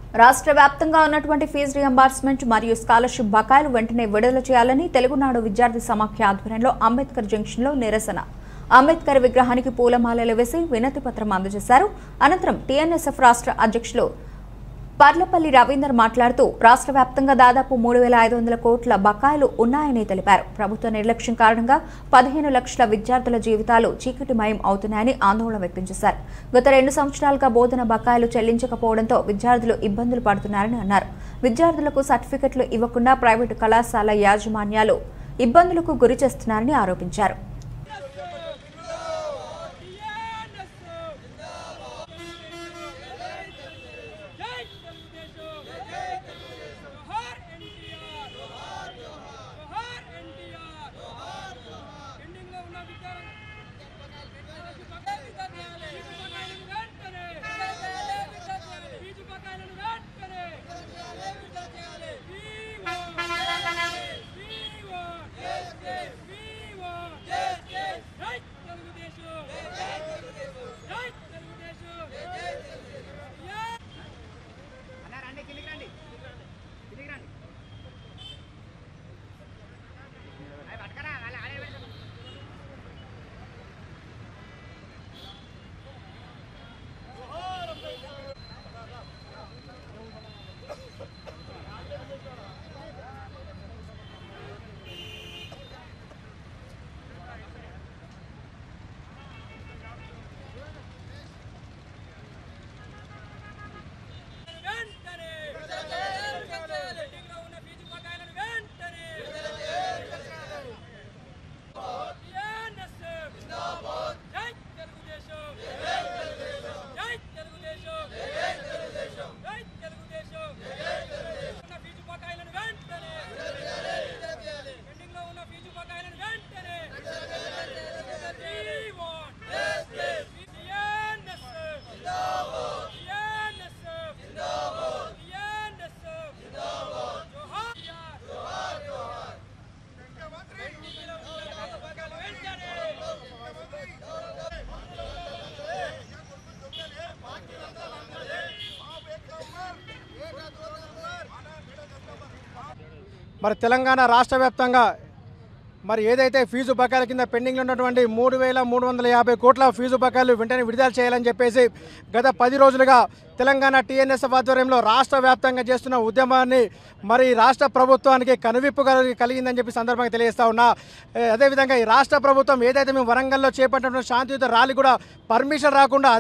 రాష్ట్ర వ్యాప్తంగా ఉన్నటువంటి ఫీజు రియంబర్స్మెంట్ మరియు స్కాలర్షిప్ బకాయిలు వెంటనే విడుదల చేయాలని తెలుగునాడు విద్యార్థి సమాఖ్య ఆధ్వర్యంలో అంబేద్కర్ జంక్షన్లో నిరసన అంబేద్కర్ విగ్రహానికి పూలమాలలు వేసి వినతి పత్రం అందజేశారు అనంతరం టీఎన్ఎస్ఎఫ్ రాష్ట్ర అధ్యక్షులు పర్లపల్లి రవీందర్ మాట్లాడుతూ రాష్ట్ర వ్యాప్తంగా దాదాపు మూడు వేల ఐదు వందల కోట్ల బకాయిలు ఉన్నాయని తెలిపారు ప్రభుత్వ నిర్లక్ష్యం కారణంగా పదిహేను లక్షల విద్యార్థుల జీవితాలు చీకటిమయం అవుతున్నాయని ఆందోళన వ్యక్తం చేశారు గత రెండు సంవత్సరాలుగా బోధన బకాయిలు చెల్లించకపోవడంతో విద్యార్థులు ఇబ్బందులు పడుతున్నారని అన్నారు విద్యార్థులకు సర్టిఫికెట్లు ఇవ్వకుండా ప్రైవేటు కళాశాల యాజమాన్యాలు ఇబ్బందులకు గురి చేస్తున్నారని ఆరోపించారు జై తెలుగుదేశం జై తెలుగుదేశం జోహార్ ఎన్టీఆర్ జోహార్ జోహార్ జోహార్ ఎన్టీఆర్ జోహార్ జోహార్ ఎండింగ్ లో ఉన్న విద్యార్థులు ఫీజు బకాయిలను వెంటనే ఫీజు బకాయిలను వెంటనే జై తెలుగుదేశం జై తెలుగుదేశం జై తెలుగుదేశం జై అన్న రండి కిందికి రండి కిందికి రండి అవి పట్టుకరా వాళ్ళు ఆడే పెడతారు. వెంటనే పెండింగ్లో ఉన్న ఫీజు బకాయిలను వెంటనే టిఎన్ఎస్ఎఫ్ జై తెలుగుదేశం జై తెలుగుదేశం జై తెలుగుదేశం ఉన్న ఫీజు బకాయిలను వెంటనే పెండింగ్లో ఉన్న ఫీజు బకాయిలను వెంటనే We want TNSF. TNSF. TNSF. జోహార్ పెండింగ్లో ఉన్న ఫీజు బకాయిలు వెంటనే మరి తెలంగాణ రాష్ట్ర వ్యాప్తంగా మరి ఏదైతే ఫీజు బకాయిల కింద పెండింగ్లో ఉన్నటువంటి మూడు వేల మూడు వందల యాభై కోట్ల ఫీజు బకాయిలు వెంటనే విడుదల చేయాలని చెప్పేసి గత పది రోజులుగా తెలంగాణ టీఎన్ఎస్ఎఫ్ ఆధ్వర్యంలో రాష్ట్ర వ్యాప్తంగా చేస్తున్న ఉద్యమాన్ని మరి రాష్ట్ర ప్రభుత్వానికి కనువిప్పు కలిగి- కలిగిందని చెప్పి సందర్భంగా తెలియజేస్తా ఉన్నా ఏ, అదేవిధంగా ఈ రాష్ట్ర ప్రభుత్వం ఏదైతే మేము వరంగల్లో చేపట్టిన శాంతియుత ర్యాలీ కూడా పర్మిషన్ రాకుండా